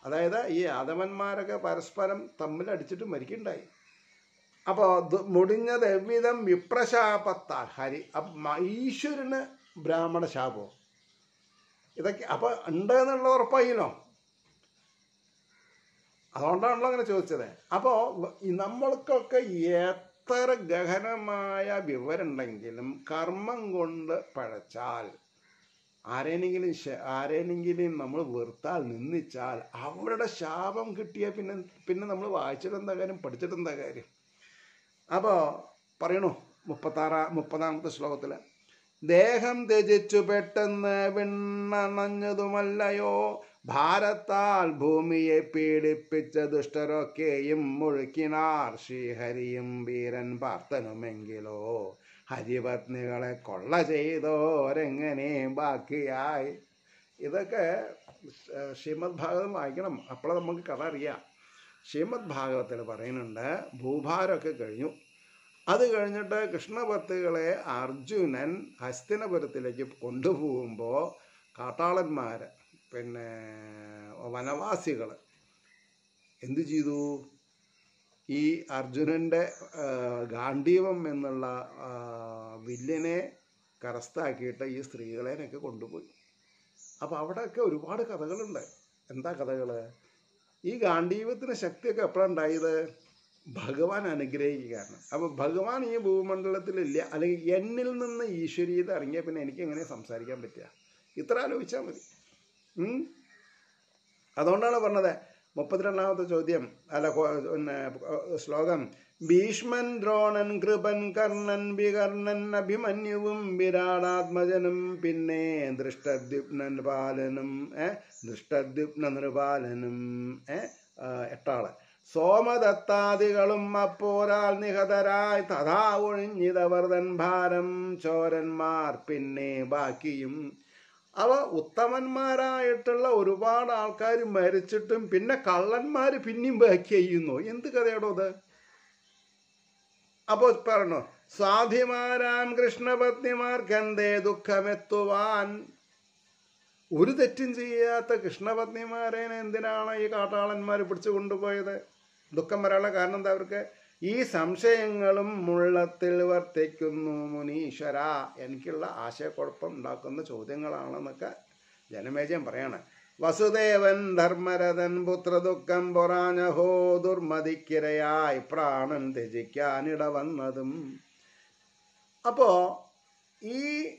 അതായത് ഈ ആദവന്മാരൊക്കെ പരസ്പരം തമ്മിൽ അടിച്ചിട്ട് മരിക്കുണ്ടായി അപ്പോൾ മുടിഞ്ഞത് എவ்விധം വിപ്രശാപത്താൽ ഹരി അപ്പ- മ- ഈശ്വരന് ബ്രാഹ്മണ ശാപോ ഇതൊക്കെ അപ്പൊ ഉണ്ട് എന്നുള്ള ഉറപ്പായില്ലോ അതുകൊണ്ടാണല്ലോ അങ്ങനെ ചോദിച്ചത് അപ്പോൾ നമ്മൾക്കൊക്കെ എത്ര ഗഹനമായ വിവരമുണ്ടെങ്കിലും കർമ്മം കൊണ്ട് പഴച്ചാൽ ആരേനെങ്കിലും ശ- ആരേനെങ്കിലും നമ്മൾ വെറുത്താൽ നിന്ദിച്ചാൽ അവരുടെ ശാപം കിട്ടിയ പിന്നെ പിന്നെ നമ്മൾ വായിച്ചിട്ട് എന്താ കാര്യം പഠിച്ചിട്ട് എന്താ കാര്യം അപ്പോൾ പറയണു മുപ്പത്താറാ മുപ്പതാമത്തെ ശ്ലോകത്തിൽ ദേഹം ത്യജിച്ചു പെട്ടെന്ന് വിണ്ണണഞ്ഞതുമല്ലയോ ഭാരത്താൽ ഭൂമിയെ പീഡിപ്പിച്ച ദുഷ്ടരൊക്കെയും മുഴുക്കിനാർ ശ്രീഹരിയും വീരൻ പാർത്തനുമെങ്കിലോ ഹരിപത്നികളെ കൊള്ള ചെയ്തോരെങ്ങനെ ബാക്കിയായി ഇതൊക്കെ ശ്രീ- ശ്രീമദ് ഭാഗവതം വായിക്കണം അപ്പോഴേ നമുക്ക് കഥ അറിയാം ശ്രീമദ് ഭാഗവത്തിൽ പറയുന്നുണ്ട് ഭൂഭാരമൊക്കെ കഴിഞ്ഞു അത് കഴിഞ്ഞിട്ട് കൃഷ്ണഭക്തികളെ അർജുനൻ ഹസ്തിനപുരത്തിലേക്ക് കൊണ്ടുപോകുമ്പോൾ കാട്ടാളന്മാർ പിന്നെ വനവാസികൾ എന്തു ചെയ്തു ഈ അർജുനൻ്റെ ഗാന്ധീവം എന്നുള്ള ആ, വില്ലിനെ കരസ്ഥാക്കിയിട്ട് ഈ സ്ത്രീകളെയൊക്കെ കൊണ്ടുപോയി അപ്പോൾ അവിടെയൊക്കെ ഒരുപാട് കഥകളുണ്ട് എന്താ കഥകൾ ഈ ഗാന്ധീവത്തിന് ശക്തിയൊക്കെ എപ്പോഴാണ് ഉണ്ടായത് ഭഗവാൻ അനുഗ്രഹിക്കുകയാണ് അപ്പോൾ ഭഗവാൻ ഈ ഭൂമണ്ഡലത്തിലില്ല അല്ലെങ്കിൽ എന്നിൽ നിന്ന് ഈശ്വരീയത ഇറങ്ങിയ പിന്നെ എനിക്ക് എങ്ങനെ സംസാരിക്കാൻ പറ്റുക ഇത്ര ആലോചിച്ചാൽ മതി ഉം? അതുകൊണ്ടാണ് പറഞ്ഞത് മുപ്പത്തിരണ്ടാമത്തെ ചോദ്യം അല്ല കൊ- പിന്നെ ഏഹ്, ശ്ലോകം ഭീഷ്മൻ ദ്രോണൻ കൃപൻ കർണൻ വികർണൻ അഭിമന്യുവും വിരാടാത്മജനും പിന്നെ ദൃഷ്ടദ്യുപ്നൻ പാലനും ഏ ദൃഷ്ടദ്യുപ്ന നൃപാലനും ഏ ആ, എട്ടാള് സോമദത്താദികളും അപ്പോരാൽ നിഹതരായി തഥാ ഒഴിഞ്ഞിതവർതൻ ഭാരം ചോരന്മാർ പിന്നെ ബാക്കിയും അവ ഉത്തമന്മാരായിട്ടുള്ള ഒരുപാട് ആൾക്കാർ മരിച്ചിട്ടും പിന്നെ കള്ളന്മാർ പിന്നെയും ബാക്കി ചെയ്യുന്നു എന്ത് കഥയാടോ അത് അപ്പോൾ പറഞ്ഞു സ്വാധിമാരാം കൃഷ്ണപത്നിമാർക്ക് എന്തേ ദുഃഖമെത്തുവാൻ ഒരു തെറ്റും ചെയ്യാത്ത കൃഷ്ണപത്നിമാരെ എന്തിനാണ് ഈ കാട്ടാളന്മാർ പിടിച്ചു കൊണ്ടുപോയത് ദുഃഖം വരാനുള്ള കാരണം എന്താ അവർക്ക് ഈ സംശയങ്ങളും മുള്ളത്തിൽ വർത്തിക്കുന്നു മുനീശ്വര എനിക്കുള്ള ആശയക്കുഴപ്പം ഉണ്ടാക്കുന്ന ചോദ്യങ്ങളാണെന്നൊക്കെ ജനമേജയം പറയാണ് വസുദേവൻ ധർമ്മരഥൻ പുത്രദുഃഖം പൊറാഞ്ഞഹോ ദുർമതിക്കിരയായി പ്രാണൻ ത്യജിക്കാനിട വന്നതും അപ്പോ ഈ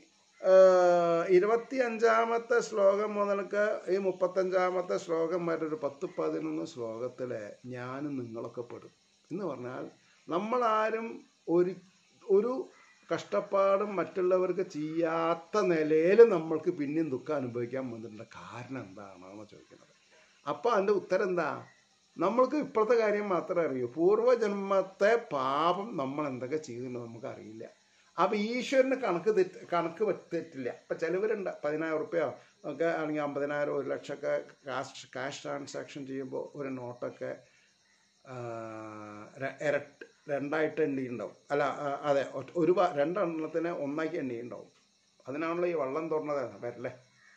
ഇരുപത്തി അഞ്ചാമത്തെ ശ്ലോകം മുതൽക്ക് ഈ മുപ്പത്തഞ്ചാമത്തെ ശ്ലോകം വരെ ഒരു പത്ത് പതിനൊന്ന് ശ്ലോകത്തില് ഞാനും നിങ്ങളൊക്കെ പെടും എന്ന് പറഞ്ഞാൽ നമ്മളാരും ഒരു ഒരു കഷ്ടപ്പാടും മറ്റുള്ളവർക്ക് ചെയ്യാത്ത നിലയിൽ നമ്മൾക്ക് പിന്നെയും ദുഃഖം അനുഭവിക്കാൻ വന്നിട്ടുണ്ട് കാരണം എന്താണെന്ന് ചോദിക്കുന്നത് അപ്പോൾ അതിൻ്റെ ഉത്തരം എന്താ നമ്മൾക്ക് ഇപ്പോഴത്തെ കാര്യം മാത്രമേ അറിയൂ പൂർവ്വജന്മത്തെ പാപം നമ്മൾ എന്തൊക്കെ ചെയ്തിട്ടുണ്ടോ നമുക്ക് അറിയില്ല അപ്പം ഈശ്വരന് കണക്ക് തെറ്റ് കണക്ക് പറ്റ് തെറ്റില്ല ഇപ്പം ചിലവരുണ്ട് പതിനായിരം റുപ്യോ ഒക്കെ ആണെങ്കിൽ അമ്പതിനായിരം ഒരു ലക്ഷമൊക്കെ കാഷ് ക്യാഷ് ട്രാൻസാക്ഷൻ ചെയ്യുമ്പോൾ ഒരു നോട്ടൊക്കെ ആ, ര- ഇരട്ട് രണ്ടായിട്ട് എണ്ണി ഉണ്ടാവും അല്ല ആ, അതെ ഒറ്റ- ഒരു പ- രണ്ടെണ്ണത്തിന് ഒന്നാക്കി എണ്ണി ഉണ്ടാവും അതിനാണല്ലോ ഈ വള്ളം തുറന്നത് വരല്ലേ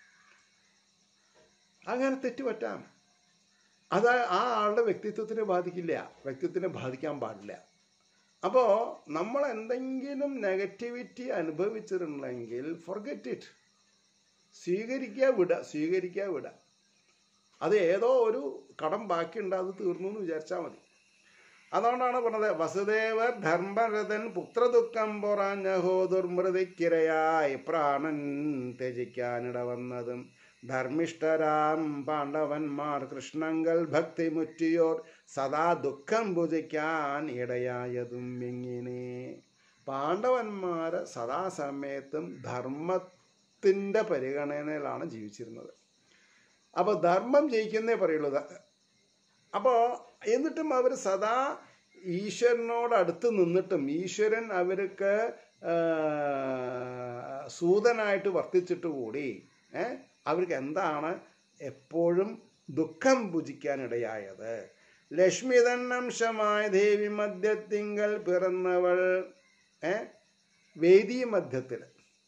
അങ്ങനെ തെറ്റ് പറ്റാം അത് ആ ആളുടെ വ്യക്തിത്വത്തിനെ ബാധിക്കില്ല വ്യക്തിത്വത്തിനെ ബാധിക്കാൻ പാടില്ല അപ്പോൾ നമ്മൾ എന്തെങ്കിലും നെഗറ്റിവിറ്റി അനുഭവിച്ചിട്ടുണ്ടെങ്കിൽ ഫൊർഗെറ്റ് ഇറ്റ് സ്വീകരിക്കുക വിടുക സ്വീകരിക്കുക വിടുക അത് ഏതോ ഒരു കടം ബാക്കിയുണ്ട് അത് തീർന്നു എന്ന് വിചാരിച്ചാൽ മതി അതുകൊണ്ടാണ് പറഞ്ഞത് വസുദേവർ ധർമ്മരഥൻ പുത്രദുഃഖം പൊറാഞ്ഞഹോ ദുർമൃതിക്കിരയായി പ്രാണൻ ത്യജിക്കാനിട വന്നതും ധർമ്മിഷ്ഠരാം പാണ്ഡവന്മാർ കൃഷ്ണങ്കൽ ഭക്തി മുറ്റിയോർ സദാ ദുഃഖം ഭുജിക്കാൻ ഇടയായതും എങ്ങനെ പാണ്ഡവന്മാര് സദാസമയത്തും ധർമ്മത്തിൻ്റെ പരിഗണനയിലാണ് ജീവിച്ചിരുന്നത് അപ്പോൾ ധർമ്മം ജയിക്കുന്നേ പറയുള്ളൂ അപ്പോൾ എന്നിട്ടും അവർ സദാ ഈശ്വരനോട് അടുത്ത് നിന്നിട്ടും ഈശ്വരൻ അവർക്ക് ആ, സൂതനായിട്ട് വർത്തിച്ചിട്ട് കൂടി ഏ, അവർക്ക് എന്താണ് എപ്പോഴും ദുഃഖം ഭുജിക്കാനിടയായത് ലക്ഷ്മി തന്നംശമായ ദേവി മധ്യത്തിങ്കൽ പിറന്നവൾ ഏ വേദി മധ്യത്തിൽ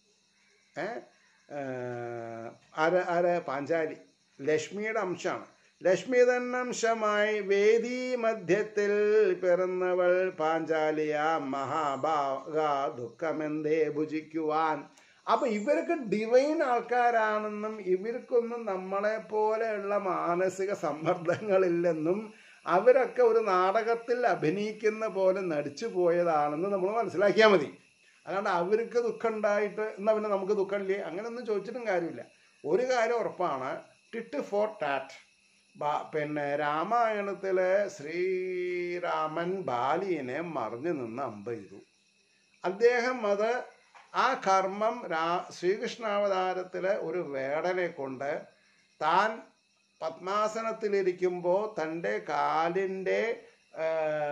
ഏ ആ, ആര ആര പാഞ്ചാലി ലക്ഷ്മിയുടെ അംശമാണ് ലക്ഷ്മി തന്നംശമായി വേദി മധ്യത്തിൽ പിറന്നവൾ പാഞ്ചാലിയ മഹാഭാഗ ദുഃഖമെന്തേ ഭുജിക്കുവാൻ അപ്പൊ ഇവർക്ക് ഡിവൈൻ ആൾക്കാരാണെന്നും ഇവർക്കൊന്നും നമ്മളെ പോലെയുള്ള മാനസിക സമ്മർദ്ദങ്ങളില്ലെന്നും അവരൊക്കെ ഒരു നാടകത്തിൽ അഭിനയിക്കുന്ന പോലെ നടിച്ചു പോയതാണെന്ന് നമ്മൾ മനസ്സിലാക്കിയാൽ മതി അല്ലാണ്ട് അവർക്ക് ദുഃഖം ഉണ്ടായിട്ട് എന്നാ പിന്നെ നമുക്ക് ദുഃഖമില്ലേ അങ്ങനെയൊന്നും ചോദിച്ചിട്ടും കാര്യമില്ല ഒരു കാര്യം ഉറപ്പാണ് ടിട്ട് ഫോർ ടാറ്റ് ബാ- പിന്നെ രാമായണത്തിലെ ശ്രീരാമൻ ബാലിയെ മറിഞ്ഞു നിന്ന് അമ്പ ചെയ്തു അദ്ദേഹം അത് ആ കർമ്മം രാ ശ്രീകൃഷ്ണാവതാരത്തിലെ ഒരു വേടനെ കൊണ്ട് താൻ പത്മാസനത്തിലിരിക്കുമ്പോൾ തൻ്റെ കാലിൻ്റെ ആ,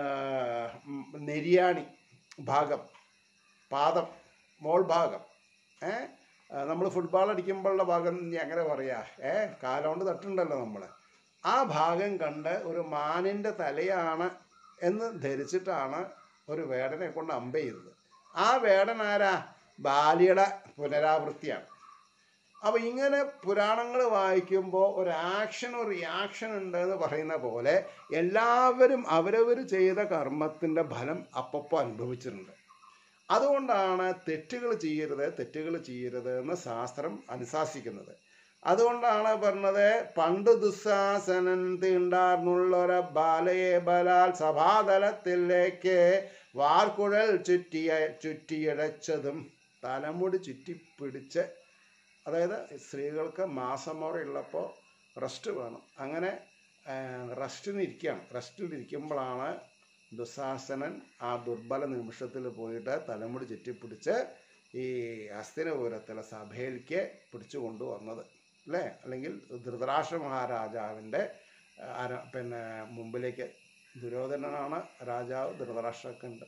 ഉം, നെരിയാണി ഭാഗം പാദം മോൾ ഭാഗം ഏ നമ്മൾ ഫുട്ബോൾ അടിക്കുമ്പോഴുള്ള ഭാഗം ഇനി അങ്ങനെ പറയാ ഏ കാലോണ്ട് തട്ടുണ്ടല്ലോ നമ്മൾ ആ ഭാഗം കണ്ട് ഒരു മാനിൻ്റെ തലയാണ് എന്ന് ധരിച്ചിട്ടാണ് ഒരു വേടനെ കൊണ്ട് അമ്പ ചെയ്തത് ആ വേടൻ ആരാ ബാലിയുടെ പുനരാവൃത്തിയാണ് അപ്പോൾ ഇങ്ങനെ പുരാണങ്ങൾ വായിക്കുമ്പോൾ ഒരു ആക്ഷൻ ഒരു റിയാക്ഷൻ ഉണ്ട് എന്ന് പറയുന്ന പോലെ എല്ലാവരും അവരവർ ചെയ്ത കർമ്മത്തിൻ്റെ ഫലം അപ്പപ്പോൾ അനുഭവിച്ചിട്ടുണ്ട് അതുകൊണ്ടാണ് തെറ്റുകൾ ചെയ്യരുത് തെറ്റുകൾ ചെയ്യരുത് എന്ന് ശാസ്ത്രം അനുശാസിക്കുന്നത് അതുകൊണ്ടാണ് പറഞ്ഞത് പണ്ട് ദുസ്സാസനൻ തീണ്ടാർന്നുള്ളൊര ബാലയെ ബലാൽ സഭാതലത്തിലേക്ക് വാർക്കുഴൽ ചുറ്റിയ ചുറ്റിയടച്ചതും തലമുടി ചുറ്റിപ്പിടിച്ച് അതായത് സ്ത്രീകൾക്ക് മാസമുറയുള്ളപ്പോൾ റെസ്റ്റ് വേണം അങ്ങനെ റെസ്റ്റിനിരിക്കുകയാണ് റെസ്റ്റിലിരിക്കുമ്പോഴാണ് ദുസ്സാസനൻ ആ ദുർബല നിമിഷത്തിൽ പോയിട്ട് തലമുടി ചുറ്റിപ്പിടിച്ച് ഈ ഹസ്തിനപുരത്തിലെ സഭയിലേക്ക് പിടിച്ചു കൊണ്ടുവന്നത് അല്ലേ അല്ലെങ്കിൽ ധൃതരാഷ്ട്ര മഹാരാജാവിൻ്റെ അര- പിന്നെ മുമ്പിലേക്ക് ദുര്യോധനനാണ് രാജാവ് ധൃതരാഷ്ട്രമൊക്കെ ഉണ്ട്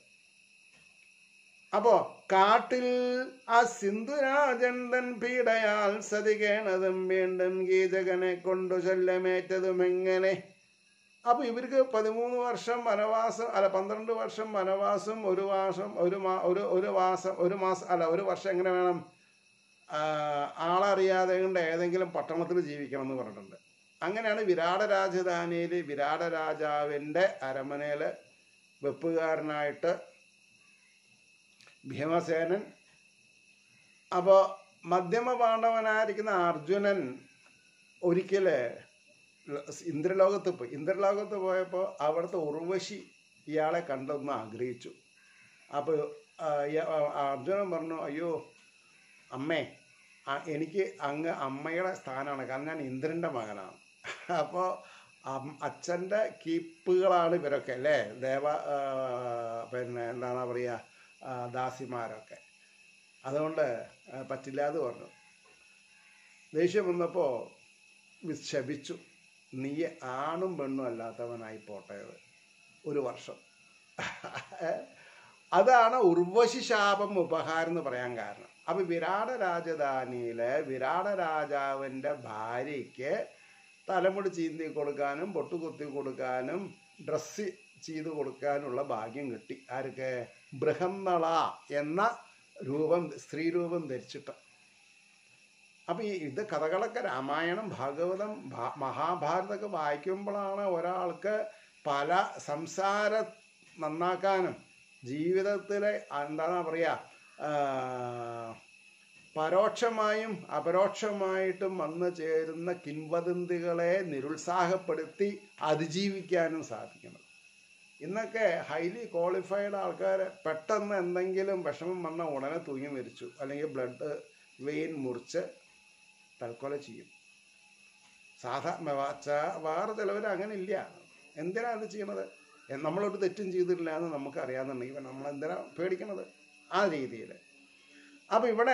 അപ്പോ കാട്ടിൽ ആ സിന്ധുരാജന്തൻ പീഡയാൽ സതികേണതും വീണ്ടും ഗീതകനെ കൊണ്ടു ശല്യമേറ്റതും എങ്ങനെ അപ്പൊ ഇവർക്ക് പതിമൂന്ന് വർഷം വനവാസം അല്ല പന്ത്രണ്ട് വർഷം വനവാസം ഒരു മാസം ഒരു മാ ഒരു ഒരു മാസം ഒരു മാസം അല്ല ഒരു വർഷം എങ്ങനെ വേണം ആ, ആളറിയാതെ കൊണ്ട് ഏതെങ്കിലും പട്ടണത്തിൽ ജീവിക്കണം എന്ന് പറഞ്ഞിട്ടുണ്ട് അങ്ങനെയാണ് വിരാട രാജധാനിയിൽ വിരാട രാജാവിൻ്റെ അരമനയിൽ വെപ്പുകാരനായിട്ട് ഭീമസേനൻ അപ്പോൾ മധ്യമ പാണ്ഡവനായിരിക്കുന്ന അർജുനൻ ഒരിക്കല് ഇന്ദ്രലോകത്ത് പോയി ഇന്ദ്രലോകത്ത് പോയപ്പോൾ അവിടുത്തെ ഉർവശി ഇയാളെ കണ്ടൊന്ന് ആഗ്രഹിച്ചു അപ്പോൾ അർജുനൻ പറഞ്ഞു അയ്യോ അമ്മേ ആ, എനിക്ക് അങ്ങ് അമ്മയുടെ സ്ഥാനമാണ് കാരണം ഞാൻ ഇന്ദ്രൻ്റെ മകനാണ് അപ്പോൾ അച്ഛൻ്റെ കീപ്പുകളാണ് ഇവരൊക്കെ അല്ലേ ദേവ ആ, പിന്നെ എന്താണ് പറയുക ആ, ദാസിമാരൊക്കെ അതുകൊണ്ട് ആ, പറ്റില്ല എന്ന് പറഞ്ഞു ദേഷ്യം വന്നപ്പോൾ ശപിച്ചു നീ ആണും പെണ്ണും അല്ലാത്തവനായി പോട്ടയത് ഒരു വർഷം അതാണ് ഉർവശി ശാപം ഉപഹാരം എന്ന് പറയാൻ കാരണം അപ്പൊ വിരാട രാജധാനിയിലെ വിരാട രാജാവിൻ്റെ ഭാര്യയ്ക്ക് തലമുടി ചീന്തി കൊടുക്കാനും പൊട്ടുകുത്തി കൊടുക്കാനും ഡ്രസ്സ് ചെയ്ത് കൊടുക്കാനുള്ള ഭാഗ്യം കിട്ടി ആർക്ക് ബൃഹന്നള എന്ന രൂപം സ്ത്രീരൂപം ധരിച്ചിട്ട് അപ്പം ഈ ഇത് കഥകളൊക്കെ രാമായണം ഭാഗവതം ഭാ- മഹാഭാരതമൊക്കെ വായിക്കുമ്പോഴാണ് ഒരാൾക്ക് പല സംസാരം നന്നാക്കാനും ജീവിതത്തിലെ എന്താണ് പറയുക പരോക്ഷമായും അപരോക്ഷമായിട്ടും വന്നു ചേരുന്ന കിംവദന്തികളെ നിരുത്സാഹപ്പെടുത്തി അതിജീവിക്കാനും സാധിക്കണം ഇന്നൊക്കെ ഹൈലി ക്വാളിഫൈഡ് ആൾക്കാർ പെട്ടെന്ന് എന്തെങ്കിലും വിഷമം വന്ന ഉടനെ തൂങ്ങി മരിച്ചു അല്ലെങ്കിൽ ബ്ലഡ് വെയിൻ മുറിച്ച് തൽക്കൊല ചെയ്യും സാധാരണ വേറെ ചിലവർ അങ്ങനെ ഇല്ല എന്തിനാ അത് ചെയ്യണത് എ- നമ്മളൊരു തെറ്റും ചെയ്തിട്ടില്ല എന്ന് നമുക്ക് അറിയാമെന്നുണ്ടെങ്കിൽ പിന്നെ നമ്മൾ എന്തിനാ പേടിക്കണത് ആ രീതിയിൽ അപ്പം ഇവിടെ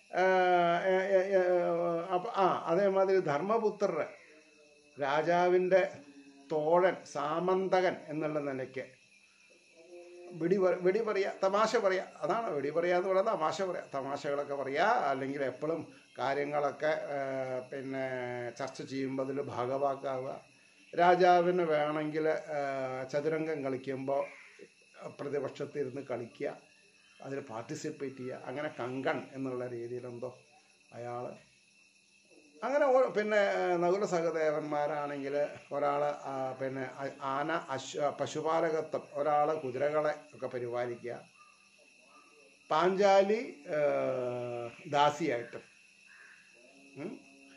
അപ്പം ആ അതേമാതിരി ധർമ്മപുത്രർ രാജാവിൻ്റെ തോഴൻ സാമന്തകൻ എന്നുള്ള നിലയ്ക്ക് വെടി പറ- വെടി പറയുക തമാശ പറയുക അതാണ് വെടി പറയുക എന്ന് പറയുന്നത് തമാശ പറയുക തമാശകളൊക്കെ പറയുക അല്ലെങ്കിൽ എപ്പോഴും കാര്യങ്ങളൊക്കെ ആ, പിന്നെ ചർച്ച ചെയ്യുമ്പോൾ അതിൽ ഭാഗവാക്കാവുക രാജാവിന് വേണമെങ്കിൽ ആ, ചതുരംഗം കളിക്കുമ്പോൾ പ്രതിപക്ഷത്തിരുന്ന് കളിക്കുക അതിൽ പാർട്ടിസിപ്പേറ്റ് ചെയ്യുക അങ്ങനെ കങ്കൺ എന്നുള്ള രീതിയിലെന്തോ അയാൾ അങ്ങനെ ഓ- പിന്നെ ഏഹ്, നകുല സഹദേവന്മാരാണെങ്കിൽ ഒരാൾ പിന്നെ അ- ആന അശ്വ പശുപാലകത്വം ഒരാൾ കുതിരകളെ ഒക്കെ പരിപാലിക്കുക പാഞ്ചാലി ഏഹ്, ദാസിയായിട്ടും ഉം.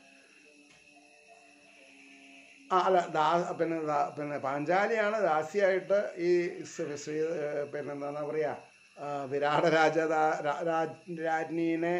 ആ അല്ല ദാ പിന്നെ ദാ- പിന്നെ പാഞ്ചാലിയാണ് ദാസിയായിട്ട് ഈ ശ്രീ- ശ്രീ ഏഹ്, പിന്നെ എന്താ പറയുക വിരാട രാജ രാജ്ഞീനെ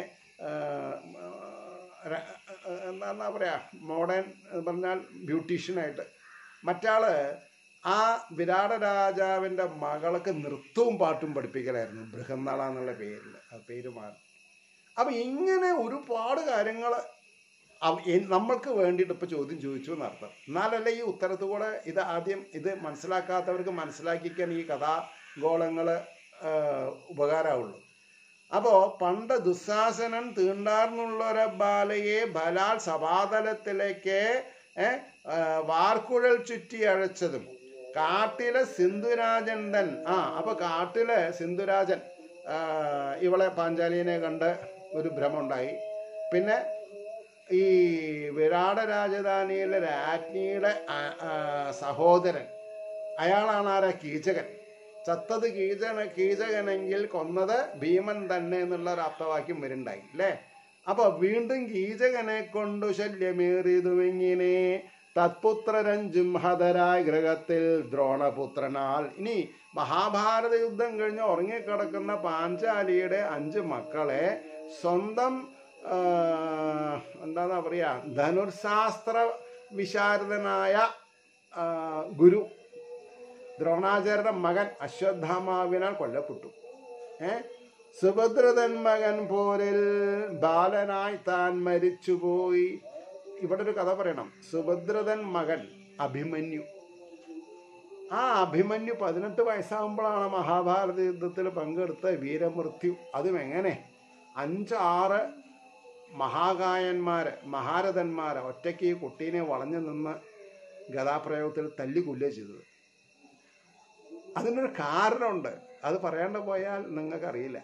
എന്താ പറയുക മോഡേൺ പറഞ്ഞാൽ ബ്യൂട്ടീഷ്യനായിട്ട് മറ്റാള് ആ വിരാട രാജാവിൻ്റെ മകൾക്ക് നൃത്തവും പാട്ടും പഠിപ്പിക്കലായിരുന്നു ബൃഹന്നാള എന്നുള്ള പേരിൽ ആ പേര് മാറി അപ്പം ഇങ്ങനെ ഒരുപാട് കാര്യങ്ങൾ നമ്മൾക്ക് വേണ്ടിയിട്ട് ഇപ്പോൾ ചോദ്യം ചോദിച്ചു എന്നർത്ഥം എന്നാലല്ലേ ഈ ഉത്തരത്ത് കൂടെ ഇത് ആദ്യം ഇത് മനസ്സിലാക്കാത്തവർക്ക് മനസ്സിലാക്കിക്കാൻ ഈ കഥാഗോളങ്ങൾ ഉപകാരമാവുള്ളൂ അപ്പോൾ പണ്ട് ദുസ്സാസനൻ തീണ്ടാർന്നുള്ളൊരു ബാലയെ ബലാൽ സഭാതലത്തിലേക്ക് ഏ, ആ, വാർക്കുഴൽ ചുറ്റി അഴച്ചതും കാട്ടിലെ സിന്ധുരാജൻ തൻ ആ അപ്പൊ കാട്ടിലെ സിന്ധുരാജൻ ആ, ഇവളെ പാഞ്ചാലിനെ കണ്ട് ഒരു ഭ്രമമുണ്ടായി പിന്നെ ഈ വിരാട രാജധാനിയിലെ രാജ്ഞിയുടെ ആ- ആ, സഹോദരൻ അയാളാണ് ആരാ കീചകൻ ചത്തത് കീചന കീചകനെങ്കിൽ കൊന്നത് ഭീമൻ തന്നെ എന്നുള്ള ഒരു അർത്ഥവാക്യം വരുണ്ടായി അല്ലേ അപ്പൊ വീണ്ടും കീചകനെ കൊണ്ടു ശല്യമേറിയതുമെങ്ങിനെ തത്പുത്രരഞ്ചും ഹതരായ ഗ്രഹത്തിൽ ദ്രോണപുത്രനാൽ ഇനി മഹാഭാരത യുദ്ധം കഴിഞ്ഞ് ഉറങ്ങിക്കിടക്കുന്ന പാഞ്ചാലിയുടെ അഞ്ച് മക്കളെ സ്വന്തം ആ, എന്താന്നാ പറയാ ധനുർശാസ്ത്ര വിശാരദനായ ആ, ഗുരു ദ്രോണാചാര്യരുടെ മകൻ അശ്വത്ഥാമാവിനാൽ കൊല്ലപ്പെട്ടു ഏ സുഭദ്രതൻ മകൻ പോരിൽ ബാലനായി താൻ മരിച്ചുപോയി ഇവിടെ ഒരു കഥ പറയണം സുഭദ്രതൻ മകൻ അഭിമന്യു ആ അഭിമന്യു പതിനെട്ട് വയസ്സാകുമ്പോഴാണ് മഹാഭാരത യുദ്ധത്തിൽ പങ്കെടുത്ത വീരമൃത്യു അതും എങ്ങനെ അഞ്ചാറ് മഹാകായന്മാര് മഹാരഥന്മാര് ഒറ്റയ്ക്ക് ഈ കുട്ടീനെ വളഞ്ഞു നിന്ന് ഗതാപ്രയോഗത്തിൽ തല്ലിക്കൊല്ലുക ചെയ്തത് അതിനൊരു കാരണമുണ്ട് അത് പറയാണ്ട് പോയാൽ നിങ്ങൾക്കറിയില്ല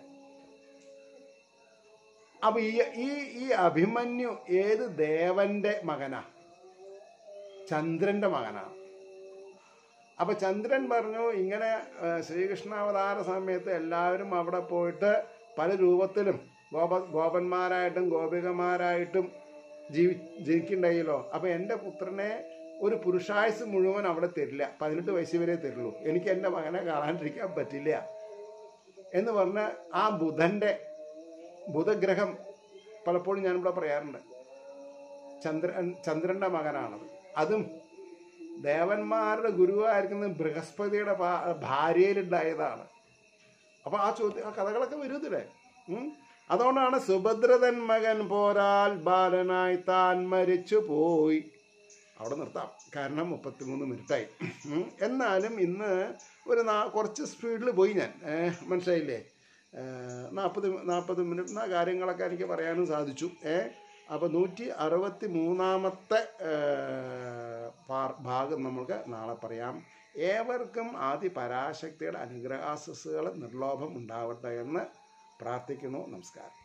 അപ്പൊ ഈ ഈ ഈ അഭിമന്യു ഏത് ദേവന്റെ മകനാ ചന്ദ്രന്റെ മകനാണ് അപ്പൊ ചന്ദ്രൻ പറഞ്ഞു ഇങ്ങനെ ആ, ശ്രീകൃഷ്ണാവതാര സമയത്ത് എല്ലാവരും അവിടെ പോയിട്ട് പല രൂപത്തിലും ഗോപ ഗോപന്മാരായിട്ടും ഗോപികമാരായിട്ടും ജീവി ജീവിക്കണ്ടായല്ലോ അപ്പൊ എൻ്റെ പുത്രനെ ഒരു പുരുഷായുസ് മുഴുവൻ അവിടെ തരില്ല പതിനെട്ട് വയസ്സ് വരെ തരുള്ളൂ എനിക്ക് എൻ്റെ മകനെ കാണാണ്ടിരിക്കാൻ പറ്റില്ല എന്ന് പറഞ്ഞ് ആ ബുധന്റെ ബുധഗ്രഹം പലപ്പോഴും ഞാനിവിടെ പറയാറുണ്ട് ചന്ദ്രൻ ചന്ദ്രന്റെ മകനാണത് അതും ദേവന്മാരുടെ ഗുരുവായിരിക്കുന്ന ബൃഹസ്പതിയുടെ ഭാ- ഭാര്യയിലുണ്ടായതാണ് അപ്പൊ ആ ചോദ്യം ആ കഥകളൊക്കെ വരും ഇതിലെ ഉം. അതുകൊണ്ടാണ് സുഭദ്രതൻ മകൻ പോരാൽ ബാലനായി താൻ മരിച്ചു പോയി അവിടെ നിർത്താം കാരണം മുപ്പത്തിമൂന്ന് മിനിറ്റായി ഉം. എന്നാലും ഇന്ന് ഒരു നാ- കുറച്ച് സ്പീഡിൽ പോയി ഞാൻ ഏ, മനസ്സിലായില്ലേ നാൽപ്പത് നാൽപ്പത് മിനിറ്റ് ആ കാര്യങ്ങളൊക്കെ എനിക്ക് പറയാനും സാധിച്ചു ഏ അപ്പോൾ നൂറ്റി അറുപത്തി മൂന്നാമത്തെ ഭാഗം നമുക്ക് നാളെ പറയാം ഏവർക്കും ആദി പരാശക്തിയുടെ അനുഗ്രഹാസസ്സുകൾ നിർലോഭം ഉണ്ടാവട്ടെ എന്ന് പ്രാർത്ഥിക്കുന്നു നമസ്കാരം